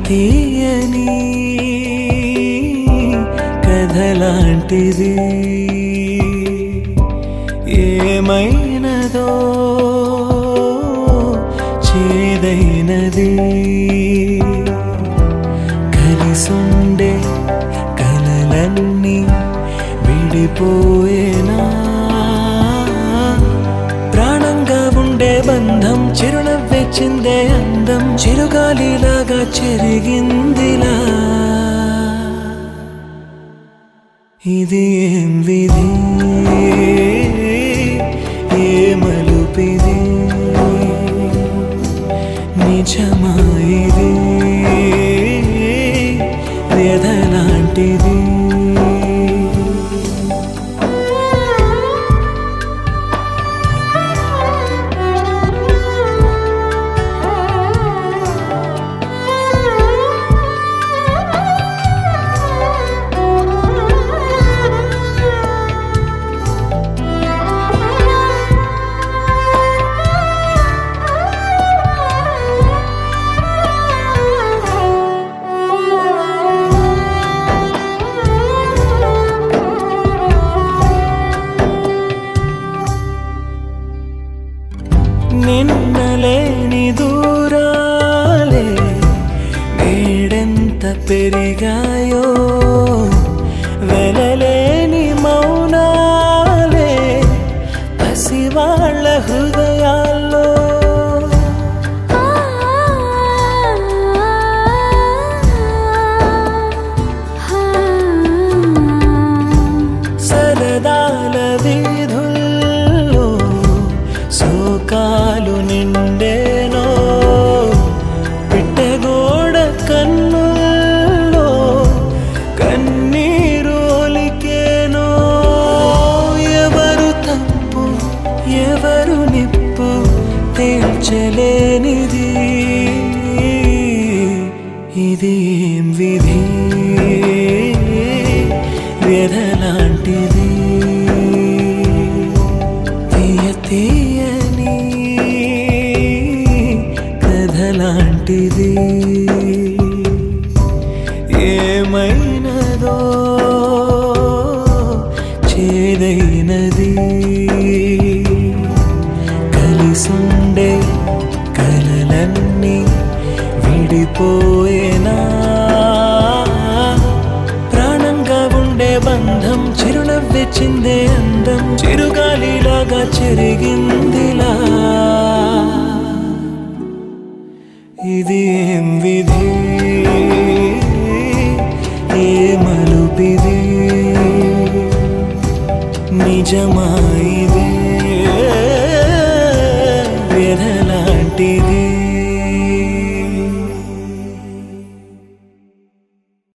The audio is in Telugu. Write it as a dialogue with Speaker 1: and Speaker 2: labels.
Speaker 1: తీయని కథలాంటిది ఏమైనదో చేదైనది కలిసుండే కలలన్నీ విడిపోయేనా ప్రాణంగా ఉండే బంధం చిరునవ్వే చిందే అందం చిరుగాలిలాగా చెరిగిందిలా ఇది ఏం విధి ఏ మలుపిది నిజమా ఇది వ్యధలాంటిది నిన్నలేని దూరాలే నేడెంత పెరిగాయో వెలలేని మౌనాలే పసివాళ్ళ హృదయాల్లో సరదాల వీధుల్లో శోకాలు నిండేనో పిట్టగోడ కన్నుల్లో కన్నీరు ఒలికేనో ఎవరు తప్పు ఎవరు నిప్పు తేల్చలేనిది ఇది ఏం విధి వ్యధలాంటిది తీయ తీయని కథలాంటిది ఏమైనదో చేదైనది కలిసుండే కలలన్నీ విడిపోయేనా ప్రాణంగా ఉండే బంధం చిరునవ్వె చిందే అందం చిరుగాలిలాగా చెరిగిందిలా ఇది ఏం విధి ఏ మలుపిది నిజమా